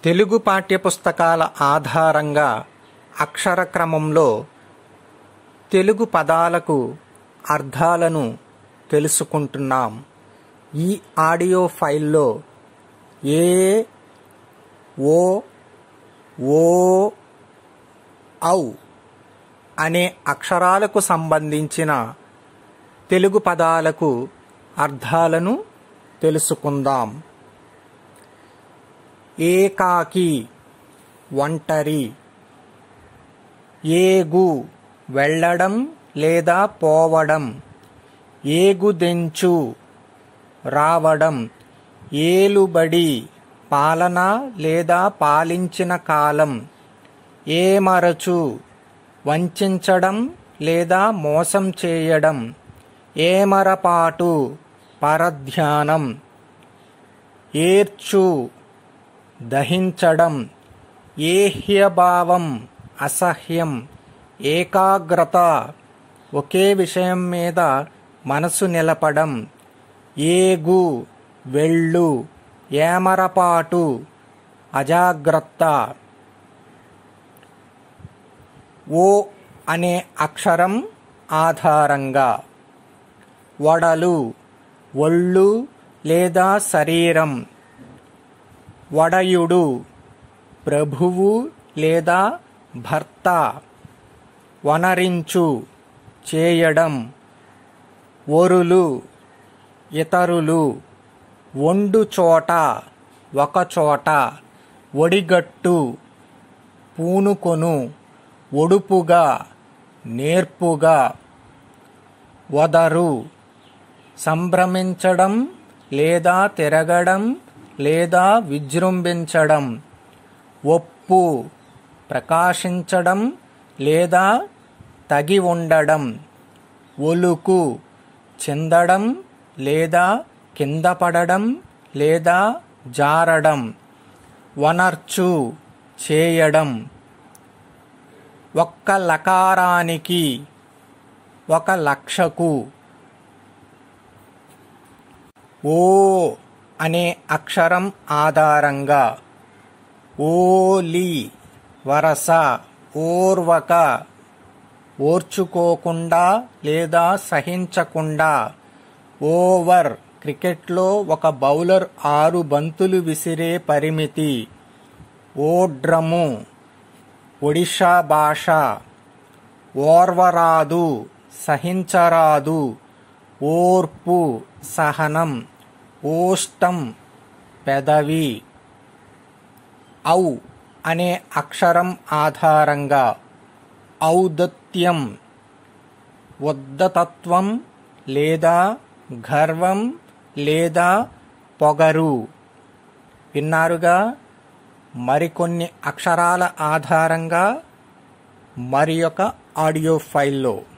తెలుగు పాఠ్యపుస్తకాల ఆధారంగా అక్షర క్రమంలో తెలుగు పదాలకు అర్థాలను తెలుసుకుంటున్నాం ఈ ఆడియో ఫైల్లో ఏ ఓ ఓ ఔ అనే అక్షరాలకు సంబంధించిన తెలుగు పదాలకు అర్థాలను తెలుసుకుందాం ఏకాకి ఒంటరి ఏగు వెళ్ళడం లేదా పోవడం ఏగుదెంచు రావడం ఏలుబడి పాలన లేదా పాలించిన కాలం ఏమరచు వంచడం లేదా మోసం చేయడం ఏమరపాటు పరధ్యానం ఏర్చు దహించడం ఏహ్యభావం అసహ్యం ఏకాగ్రత ఒకే విషయం మీద మనసు నిలపడం ఏగు వెళ్ళు ఏమరపాటు అజాగ్రత్త ఓ అనే అక్షరం ఆధారంగా వడలు ఒళ్ళు లేదా శరీరం వడయుడు ప్రభువు లేదా భర్త వనరించు చేయడం ఒరులు ఇతరులు ఒండు చోట ఒకచోట ఒడిగట్టు పూనుకొను ఒడుపుగా నేర్పుగా వదరు సంభ్రమించడం లేదా తిరగడం లేదా విజృంభించడం ఒప్పు ప్రకాశించడం లేదా తగి ఉండడం ఒలుకు చిందడం లేదా కింద పడడం లేదా జారడం వనర్చు చేయడం ఒక్క లకారానికి ఒక లక్షకు ఓ అనే అక్షరం ఆధారంగా ఓలి వరస ఓర్వక ఓర్చుకోకుండా లేదా సహించకుండా ఓవర్ క్రికెట్లో ఒక బౌలర్ ఆరు బంతులు విసిరే పరిమితి ఓడ్రము ఒడిషా భాష ఓర్వరాదు సహించరాదు ఓర్పు సహనం ఓష్టం పెదవి ఔ అనే అక్షరం ఆధారంగా ఔదత్యం ఉద్దతత్వం లేదా గర్వం లేదా పొగరు విన్నారుగా మరికొన్ని అక్షరాల ఆధారంగా మరి యొక్క ఆడియో ఫైల్లో